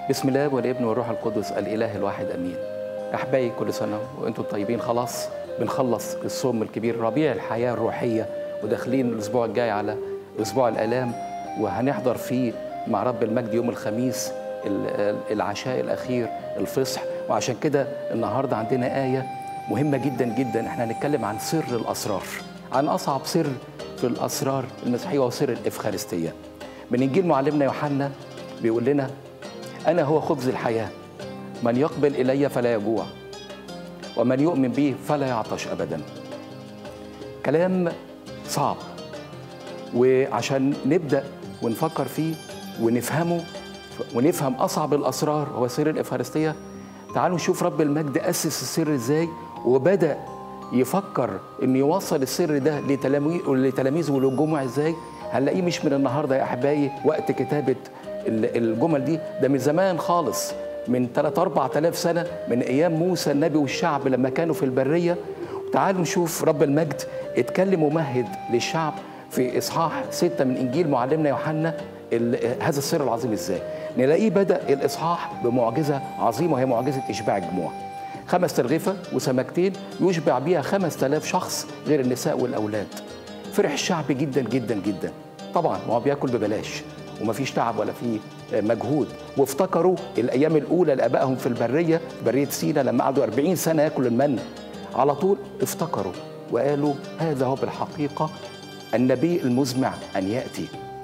بسم الله والابن والروح القدس الاله الواحد امين احبائي كل سنه وانتم طيبين خلاص بنخلص الصوم الكبير ربيع الحياه الروحيه وداخلين الاسبوع الجاي على اسبوع الالام وهنحضر فيه مع رب المجد يوم الخميس ال- العشاء الاخير الفصح وعشان كده النهارده عندنا ايه مهمه جدا جدا احنا هنتكلم عن سر الاسرار عن اصعب سر في الاسرار المسيحيه وهو سر الافخارستيه من انجيل معلمنا يوحنا بيقول لنا انا هو خبز الحياه من يقبل الي فلا يجوع ومن يؤمن بي فلا يعطش ابدا كلام صعب وعشان نبدا ونفكر فيه ونفهمه ونفهم اصعب الاسرار هو سر الافخارستيه تعالوا نشوف رب المجد اسس السر ازاي وبدا يفكر ان يوصل السر ده لتلامي- لتلاميذه وللجمع ازاي هنلاقيه مش من النهارده يا احبائي وقت كتابه ال- الجمل دي ده من زمان خالص من 3 4000 سنه من ايام موسى النبي والشعب لما كانوا في البريه تعالوا نشوف رب المجد اتكلم ومهد للشعب في اصحاح ستة من انجيل معلمنا يوحنا ال- هذا السر العظيم ازاي نلاقيه بدا الاصحاح بمعجزه عظيمه وهي معجزه اشباع الجموع خمس ترغيفه وسمكتين يشبع بيها خمس تلاف شخص غير النساء والاولاد فرح الشعب جدا جدا جدا طبعا ما هو بياكل ببلاش ومفيش تعب ولا فيه مجهود وافتكروا الايام الاولى لابائهم في البريه في بريه سينا لما قعدوا 40 سنه ياكلوا المن على طول افتكروا وقالوا هذا هو بالحقيقه النبي المزمع ان ياتي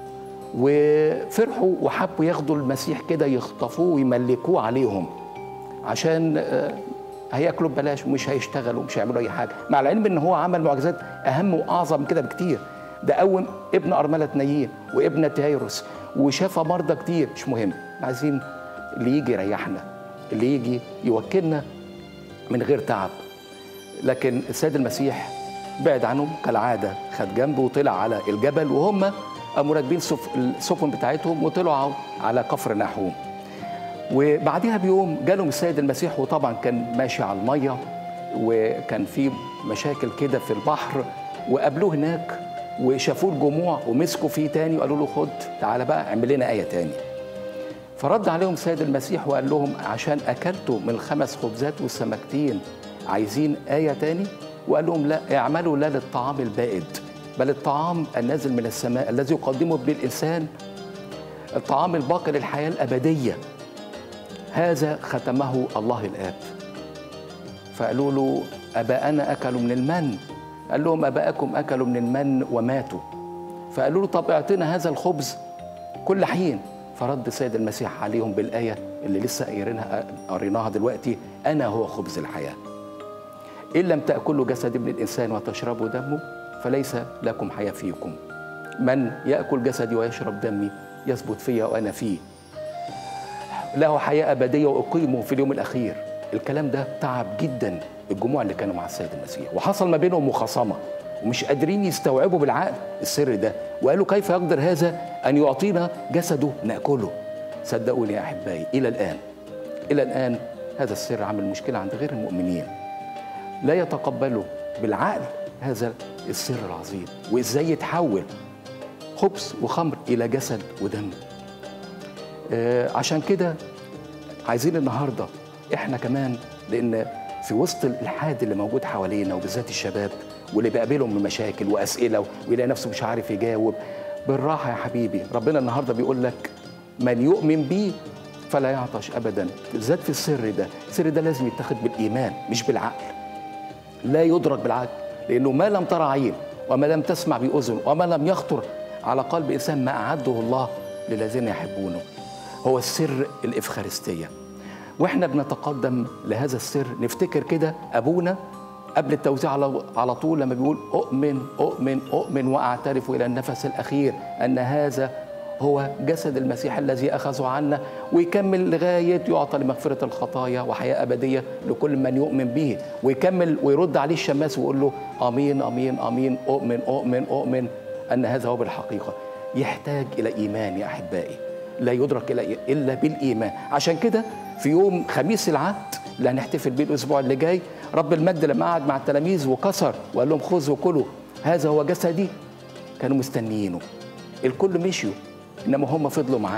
وفرحوا وحبوا ياخدوا المسيح كده يخطفوه ويملكوه عليهم عشان آه، هياكلوا ببلاش ومش هيشتغلوا ومش هيعملوا اي حاجه مع العلم ان هو عمل معجزات اهم واعظم من كده بكتير ده قوم ابن ارمله نايين وابن تيروس وشفى مرضى كتير مش مهم عايزين اللي يجي يريحنا اللي يجي يوكلنا من غير تعب لكن السيد المسيح بعد عنهم كالعاده خد جنبه وطلع على الجبل وهم قاموا راكبين سف- السفن بتاعتهم وطلعوا على كفر نحوم وبعديها بيوم جالهم السيد المسيح وطبعا كان ماشي على الميه وكان في مشاكل كده في البحر وقابلوه هناك وشافوه الجموع ومسكوا فيه تاني وقالوا له خد تعالى بقى اعمل لنا ايه تاني فرد عليهم السيد المسيح وقال لهم عشان اكلتوا من الخمس خبزات والسمكتين عايزين ايه تاني وقال لهم لا اعملوا لا للطعام البائد بل الطعام النازل من السماء الذي يقدمه ابن الانسان الطعام الباقي للحياه الابديه هذا ختمه الله الآب فقالوا له أباءنا أكلوا من المن قال لهم أباءكم أكلوا من المن وماتوا فقالوا له طب اعطينا هذا الخبز كل حين فرد السيد المسيح عليهم بالآية اللي لسه قايرينها قريناها دلوقتي أنا هو خبز الحياة إن لم تأكلوا جسد ابن الإنسان وتشربوا دمه فليس لكم حياة فيكم من يأكل جسدي ويشرب دمي يثبت فيا وأنا فيه له حياة أبدية وأقيمه في اليوم الأخير الكلام ده تعب جدا الجموع اللي كانوا مع السيد المسيح وحصل ما بينهم مخاصمة ومش قادرين يستوعبوا بالعقل السر ده وقالوا كيف يقدر هذا أن يعطينا جسده نأكله صدقوني يا أحبائي إلى الآن إلى الآن هذا السر عامل مشكلة عند غير المؤمنين لا يتقبلوا بالعقل هذا السر العظيم وإزاي يتحول خبز وخمر إلى جسد ودم آه، عشان كده عايزين النهارده احنا كمان لان في وسط الالحاد اللي موجود حوالينا وبالذات الشباب واللي بيقابلهم من مشاكل واسئله ويلاقي نفسه مش عارف يجاوب بالراحه يا حبيبي ربنا النهارده بيقول لك من يؤمن بي فلا يعطش ابدا بالذات في السر ده السر ده لازم يتاخد بالايمان مش بالعقل لا يدرك بالعقل لانه ما لم ترى عين وما لم تسمع باذن وما لم يخطر على قلب انسان ما اعده الله للذين يحبونه هو السر الافخارستيه واحنا بنتقدم لهذا السر نفتكر كده ابونا قبل التوزيع على على طول لما بيقول اؤمن اؤمن اؤمن واعترف الى النفس الاخير ان هذا هو جسد المسيح الذي اخذه عنا ويكمل لغايه يعطى لمغفره الخطايا وحياه ابديه لكل من يؤمن به ويكمل ويرد عليه الشماس ويقول له امين امين امين اؤمن اؤمن اؤمن ان هذا هو بالحقيقه يحتاج الى ايمان يا احبائي لا يدرك إلا- الا بالايمان عشان كده في يوم خميس العهد اللي هنحتفل بيه الاسبوع اللي جاي رب المجد لما قعد مع التلاميذ وكسر وقال لهم خذوا كلوا هذا هو جسدي كانوا مستنيينه الكل مشيوا انما هم فضلوا معاه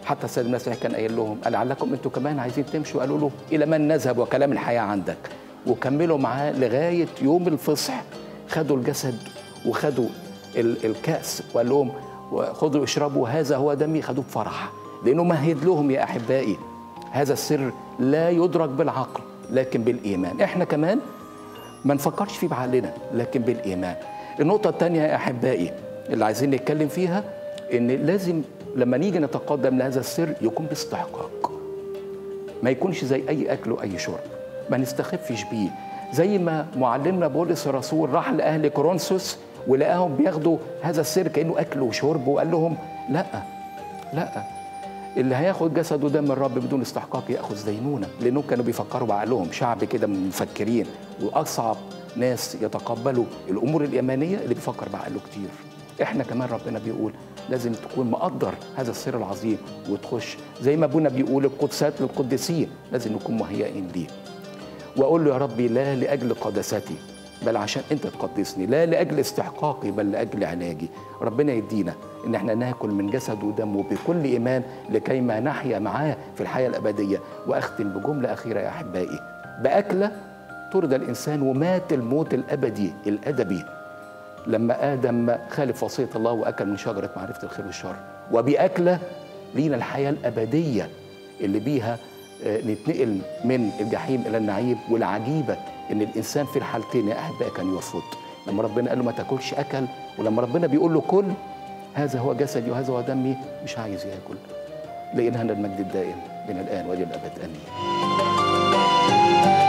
حتى السيد المسيح كان قايل لهم لعلكم انتوا كمان عايزين تمشوا قالوا له الى من نذهب وكلام الحياه عندك وكملوا معاه لغايه يوم الفصح خدوا الجسد وخدوا ال- الكاس وقال لهم خذوا اشربوا هذا هو دمي خدوه بفرح لانه مهد لهم يا احبائي هذا السر لا يدرك بالعقل لكن بالايمان احنا كمان ما نفكرش فيه بعقلنا لكن بالايمان النقطه الثانيه يا احبائي اللي عايزين نتكلم فيها ان لازم لما نيجي نتقدم لهذا السر يكون باستحقاق ما يكونش زي اي اكل واي شرب ما نستخفش بيه زي ما معلمنا بولس الرسول راح لاهل كورنثوس ولقاهم بياخدوا هذا السر كانه اكل وشرب وقال لهم لا لا اللي هياخد جسد ودم الرب بدون استحقاق ياخذ دينونه لانهم كانوا بيفكروا بعقلهم شعب كده من مفكرين واصعب ناس يتقبلوا الامور الايمانيه اللي بيفكر بعقله كتير احنا كمان ربنا بيقول لازم تكون مقدر هذا السر العظيم وتخش زي ما ابونا بيقول القدسات للقديسين لازم نكون مهيئين ليه واقول له يا ربي لا لاجل قداستي بل عشان انت تقدسني لا لاجل استحقاقي بل لاجل علاجي ربنا يدينا ان احنا ناكل من جسد ودمه بكل ايمان لكي ما نحيا معاه في الحياه الابديه واختم بجمله اخيره يا احبائي باكله طرد الانسان ومات الموت الابدي الادبي لما ادم خالف وصيه الله واكل من شجره معرفه الخير والشر وباكله لينا الحياه الابديه اللي بيها آه، نتنقل من الجحيم الى النعيم والعجيبه ان الانسان في الحالتين يا احبائي كان يرفض لما ربنا قال له ما تاكلش اكل ولما ربنا بيقول له كل هذا هو جسدي وهذا هو دمي مش عايز ياكل لان هذا المجد الدائم من الان والى الابد امين